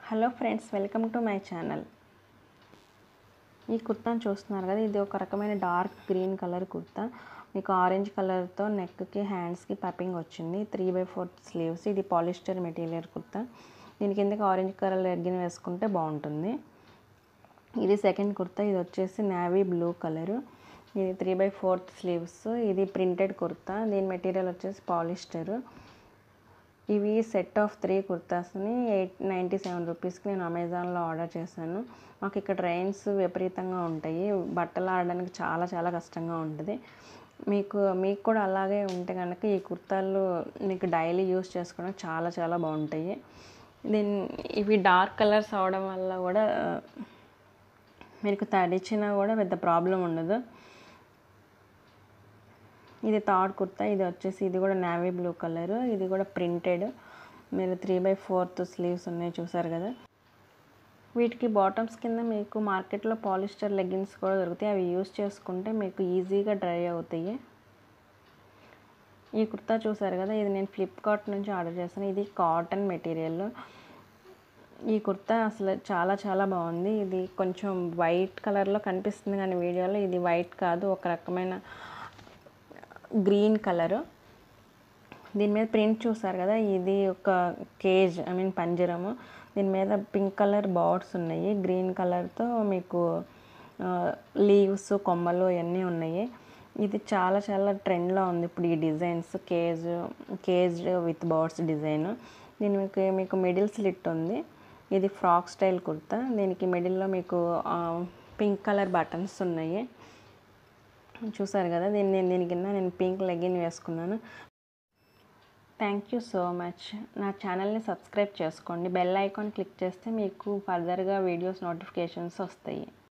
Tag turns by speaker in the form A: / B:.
A: hello friends welcome to my channel ఈ కుర్తాను చూస్తున్నారు కదా ఇది ఒక రకమైన డార్క్ గ్రీన్ కలర్ కుర్తా మీకు ఆరెంజ్ కలర్తో నెక్కి హ్యాండ్స్కి పైపింగ్ వచ్చింది త్రీ బై ఫోర్ స్లీవ్స్ ఇది పాలిస్టర్ మెటీరియల్ కుర్తా దీని కిందకి ఆరెంజ్ కలర్ ఎగ్గిన వేసుకుంటే బాగుంటుంది ఇది సెకండ్ కుర్తా ఇది వచ్చేసి నావీ బ్లూ కలరు ఇది త్రీ బై ఫోర్త్ స్లీవ్స్ ఇది ప్రింటెడ్ కుర్తా దీని మెటీరియల్ వచ్చేసి పాలిస్టర్ ఇవి సెట్ ఆఫ్ త్రీ కుర్తాస్ని ఎయిట్ నైంటీ సెవెన్ రూపీస్కి నేను అమెజాన్లో ఆర్డర్ చేశాను మాకు ఇక్కడ రైన్స్ విపరీతంగా ఉంటాయి బట్టలు ఆడడానికి చాలా చాలా కష్టంగా ఉంటుంది మీకు మీకు కూడా అలాగే ఉంటే కనుక ఈ కుర్తాలు మీకు డైలీ యూస్ చేసుకోవడానికి చాలా చాలా బాగుంటాయి దీని ఇవి డార్క్ కలర్స్ అవడం వల్ల కూడా మీకు తడిచినా కూడా పెద్ద ప్రాబ్లం ఉండదు ఇది థర్డ్ కుర్తా ఇది వచ్చేసి ఇది కూడా నావీ బ్లూ కలర్ ఇది కూడా ప్రింటెడ్ మీరు త్రీ బై ఫోర్త్ స్లీవ్స్ ఉన్నాయి చూసారు కదా వీటికి బాటమ్స్ కింద మీకు మార్కెట్లో పాలిస్టర్ లెగ్గిన్స్ కూడా దొరుకుతాయి అవి యూస్ చేసుకుంటే మీకు ఈజీగా డ్రై అవుతాయి ఈ కుర్తా చూసారు కదా ఇది నేను ఫ్లిప్కార్ట్ నుంచి ఆర్డర్ చేశాను ఇది కాటన్ మెటీరియల్ ఈ కుర్తా అసలు చాలా చాలా బాగుంది ఇది కొంచెం వైట్ కలర్లో కనిపిస్తుంది కానీ వీడియోలో ఇది వైట్ కాదు ఒక రకమైన గ్రీన్ కలరు దీని మీద ప్రింట్ చూసారు కదా ఇది ఒక కేజ్ ఐ మీన్ పంజరము దీని మీద పింక్ కలర్ బార్డ్స్ ఉన్నాయి గ్రీన్ కలర్తో మీకు లీవ్స్ కొమ్మలు ఇవన్నీ ఉన్నాయి ఇది చాలా చాలా ట్రెండ్లో ఉంది ఇప్పుడు ఈ designs cage cage with birds design దీనికి మీకు మిడిల్ స్లిట్ ఉంది ఇది ఫ్రాక్ స్టైల్ కుర్తా దీనికి మిడిల్లో మీకు పింక్ కలర్ బటన్స్ ఉన్నాయి చూసారు కదా దీన్ని నేను దీని కింద నేను పింక్ లెగిన్ వేసుకున్నాను థ్యాంక్ యూ సో మచ్ నా ఛానల్ని సబ్స్క్రైబ్ చేసుకోండి బెల్ ఐకాన్ క్లిక్ చేస్తే మీకు ఫర్దర్గా వీడియోస్ నోటిఫికేషన్స్ వస్తాయి